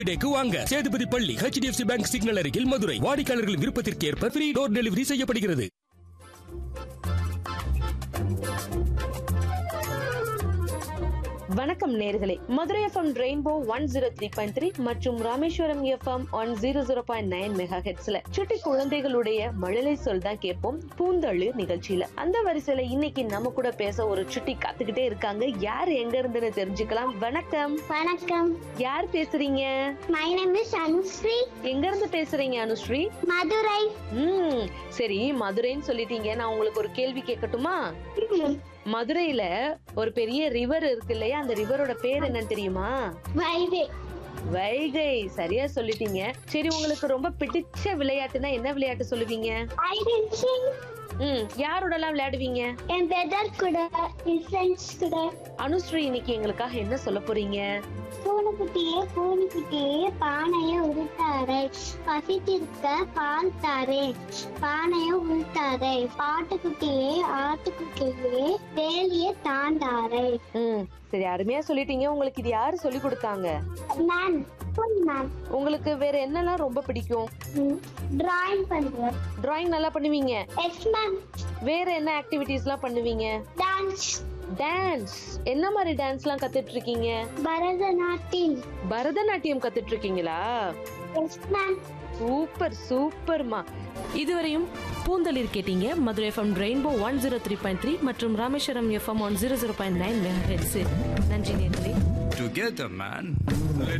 டேக்கு வாங்க சேதுபதி பள்ளி HDFC bank signal அருகில் மதுரை வாடிக்கையாளர்களின் விருப்பத்திற்கு ஏற்ப ஃப்ரீ டோர் டெலிவரி செய்யப்படுகிறது வணக்கம் நேர்களே Madurai FM rainbow one zero three point three மற்றும் Rameswaram FM one zero zero point nine mega ஹெட்ஸ்ல சுட்டி குழந்தைகளுடைய மழலை சொல் தான் கேட்போம் பூந்தழு நிகழ்ச்சியில அந்த வரிசையில இன்னைக்கு நம்ம கூட பேச ஒரு சுட்டி காத்துக்கிட்டே இருக்காங்க யார் எங்க இருந்துன்னு தெரிஞ்சுக்கலாம் வணக்கம் வணக்கம் யார் பேசுறீங்க மை நேம் இஸ் அனுஸ்ரீ எங்க இருந்து பேசுறீங்க அனுஸ்ரீ மதுரை ம் சரி மதுரைன்னு சொல்லிட்டீங்க நான் உங்களுக்கு ஒரு கேள்வி கேட்கட்டுமா மதுரையில ஒரு பெரிய ரிவர் இருக்கு இல்லையா அந்த ரிவரோட பேர் என்னன்னு தெரியுமா வைவே வைகை சரியா சொல்லிட்டீங்க சரி உங்களுக்கு ரொம்ப பிடிச்ச விளையாட்டுனா என்ன விளையாட்டு சொல்லுவீங்க ஐடென்டி ம் யாரோடலாம் விளையாடுவீங்க என் பிரதர் கூட என் ஃப்ரெண்ட்ஸ் கூட அனுஸ்ரீ இன்னைக்கு எங்களுக்காக என்ன சொல்ல போறீங்க பூனைக்குட்டியே பூனைக்குட்டியே பானைய உருட்டாரே பசித்திருக்க பால் தாரே பானைய உருட்டாரே பாட்டுக்குட்டியே ஆட்டுக்குட்டியே வேலிய தாண்டாரே ம் சரி அருமையா சொல்லிட்டீங்க உங்களுக்கு இது யாரு சொல்லி கொடுத்தாங்க மேம் மேம் உங்களுக்கு வேற என்னெல்லாம் ரொம்ப பிடிக்கும் டிராயிங் பண்றேன் டிராயிங் நல்லா பண்ணுவீங்க எஸ் மேம் வேற என்ன ஆக்டிவிட்டீஸ்லாம் பண்ணுவீங்க டான்ஸ் டான்ஸ் என்ன மாதிரி டான்ஸ்லாம் கத்துட்டு இருக்கீங்க பரதநாட்டியம் பரதநாட்டியம் கத்துட்டு இருக்கீங்களா எஸ் மேம் சூப்பர் சூப்பர்மா இதுவரையும் பூந்தளிர் கேட்டீங்க Madurai FM rainbow one zero three point three மற்றும் Rameswaram FM one zero zero point nine mega நன்றி நேர்களே Together, man. Let's